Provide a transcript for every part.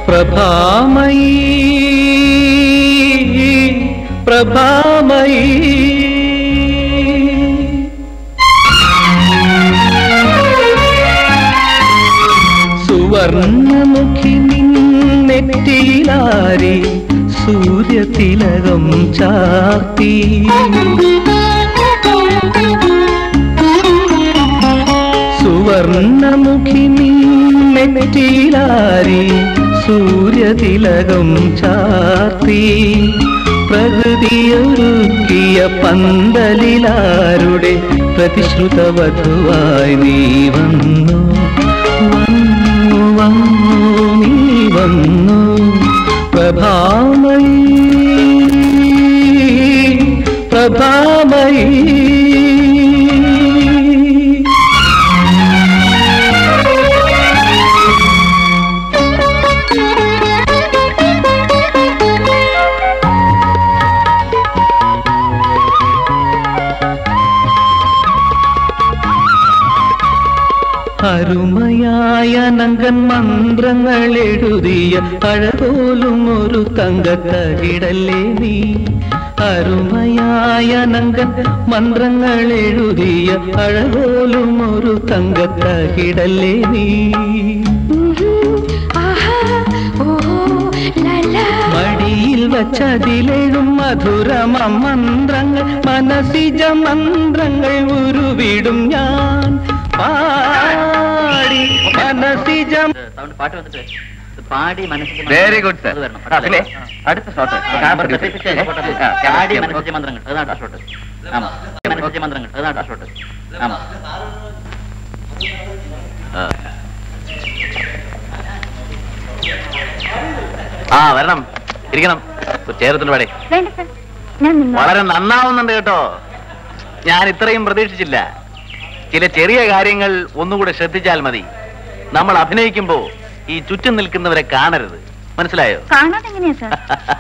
പ്രഭാമയീ പ്രഭാമയീ സുവർണമുഖി നിന്നെറ്റിയിലാരി സൂര്യതിലകം ചാർത്തി സുവർണമുഖി നിന്നെറ്റിയിലാരി സൂര്യതിലകം ചാർത്തി പ്രകൃതിയൊരുക്കിയ പന്തലിലാരുടെ പ്രതിശ്രുതവധുവായി നീ വന്നു വന്നു വന്നു നീ വന്നു പ്രഭാമയീ പ്രഭാമയീ അരുമയായ നങ്കൻ മന്ത്രങ്ങൾ എഴുതിയ അഴപോലും ഒരു തങ്കത്തകിടല്ലേ നീ അരുമയായ നങ്കൻ മന്ത്രങ്ങൾ എഴുതിയ അഴപോലും ഒരു തങ്കത്തകിടല്ലേ നീ മടിയിൽ വച്ചതിലെഴും മധുരമ മന്ത്രങ്ങൾ മനസ്സിജ മന്ത്രങ്ങൾ ഉരുവിടും ഞാൻ പാടി മനസ്സിജ സൗണ്ട് പാട്ട് വന്നിട്ട് ഇത് പാടി മനസ്സിൽ Very good, sir. അതിലെ അടുത്ത shot. പാടി മനസ്സിലെ മന്ത്രങ്ങൾ അതാണ് ഷോട്ട് ആമാ മനസ്സിലെ മന്ത്രങ്ങൾ അതാണ് ഷോട്ട് ആമാ ആ വരണം ഇരിക്കണം ചേർത്തിട്ട് പാടേ വേണ്ട സർ ഞാൻ നിന്നോളാം. വളരെ നന്നാവുന്നുണ്ട് കേട്ടോ ഞാൻ ഇത്രയും പ്രതീക്ഷിച്ചില്ല ചില ചെറിയ കാര്യങ്ങൾ ഒന്നുകൂടെ ശ്രദ്ധിച്ചാൽ മതി നമ്മൾ അഭിനയിക്കുമ്പോ ഈ ചുറ്റും നിൽക്കുന്നവരെ കാണരുത് മനസ്സിലായോ കാണാതെ എങ്ങനെയാ സർ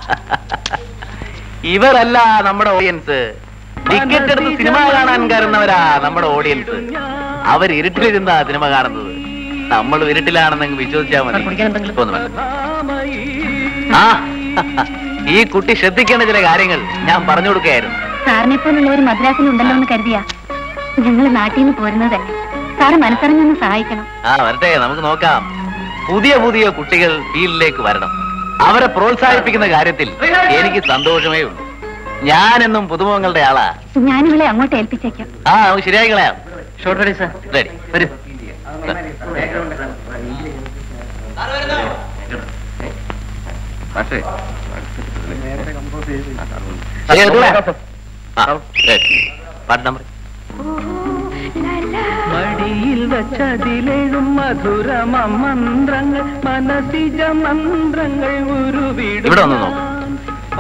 ഇവരല്ല നമ്മുടെ ഓഡിയൻസ് ടിക്കറ്റ് എടുത്ത് സിനിമ കാണാൻ കയറുന്നവരാ നമ്മുടെ ഓഡിയൻസ് അവർ ഇരുട്ടിലിരുന്നാ സിനിമ കാണുന്നത് നമ്മൾ ഇരുട്ടിലാണെന്ന് വിശ്വസിച്ചാൽ മതി തോന്നുന്നു വേണ്ട. ആ ഈ കുട്ടി ശ്രദ്ധിക്കേണ്ട ചില കാര്യങ്ങൾ ഞാൻ പറഞ്ഞു കൊടുക്കുകയായിരുന്നു സാറിനെ പോലുള്ളവർ മദ്രാസിലുണ്ടല്ലോ എന്ന് കരുതിയാ ഞങ്ങൾ നാട്ടിൽ നിന്ന് പോരുന്നത് തന്നെ സാറ് മനസ്സറിഞ്ഞൊന്ന് സഹായിക്കണം ആ വരട്ടെ നമുക്ക് നോക്കാം പുതിയ പുതിയ കുട്ടികൾ ഫീൽഡിലേക്ക് വരണം അവരെ പ്രോത്സാഹിപ്പിക്കുന്ന കാര്യത്തിൽ എനിക്ക് സന്തോഷമേ ഉള്ളൂ ഞാനെന്നും പുതുമുഖങ്ങളുടെ ആളാ ഞാനിവളെ അങ്ങോട്ട് ഏൽപ്പിച്ചേക്കാം ആ നമുക്ക് ശരിയായി കളയാം ഷോട്ട് റെഡി സാർ റെഡി വരൂ ശരി, എടുത്തോളാം. ആ, ready. പാട്ട് നമ്പർ മടിയിൽ വച്ചതിലെഴും മധുരമ മന്ത്രങ്ങൾ മനസ്സിജ മന്ത്രങ്ങൾ ഉരുവിടും ഇവിടെ ഒന്ന് നോക്ക്. ഞാൻ.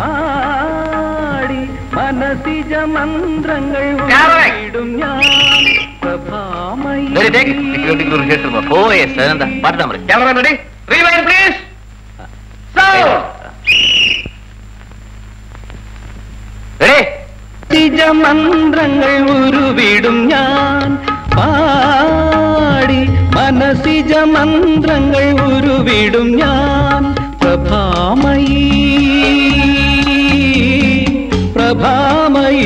പാടി മനസ്സിജ മന്ത്രങ്ങൾ Correct. ഉരുവിടും ഞാൻ പ്രഭാമയീ Ready, take. Security crew rehearsal മോ- ഓ യെസ് അതെന്താ പാട്ട് number camera ready rewind please ready നിജ മന്ത്രങ്ങൾ ഉരുവിടും ഞാൻ പാടി മനസ്സിജ മന്ത്രങ്ങൾ ഉരുവിടും ഞാൻ പ്രഭാമയീ പ്രഭാമയീ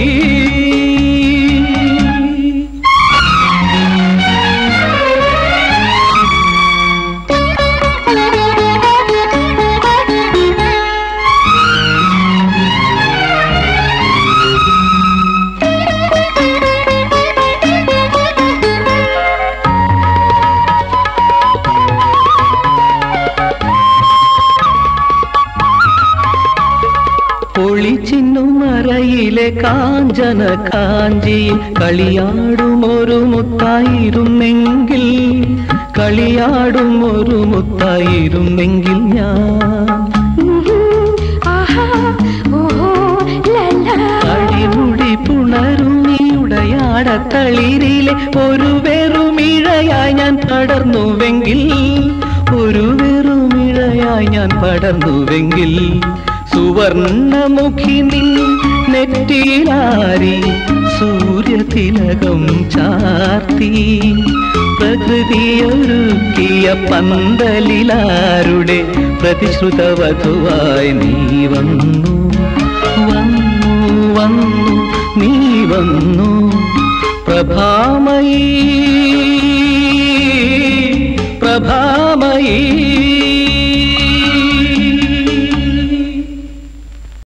ഒളിച്ചിന്നുമറയിലെ കാഞ്ചന കാഞ്ചിയിൽ കളിയാടും ഒരു മുത്തായിരുന്നെങ്കിൽ കളിയാടും ഒരു മുത്തായിരുന്നെങ്കിൽ ഞാൻ അടിമുടി പുണരുമിയുടയാടത്തളിരിലെ ഒരു വെറുമിഴയായി ഞാൻ പടർന്നുവെങ്കിൽ ഒരു വെറുമിഴയായി ഞാൻ പടർന്നുവെങ്കിൽ സുവർണമുഖി നിൻ നെറ്റിയിലാരി സൂര്യതിലകം ചാർത്തി പ്രകൃതിയൊരുക്കിയ ഒരുക്കിയ പന്തലിലാരുടെ പ്രതിശ്രുത വധുവായി നീ വന്നു വന്നു വന്നു നീ വന്നു പ്രഭാമയീ പ്രഭാമയീ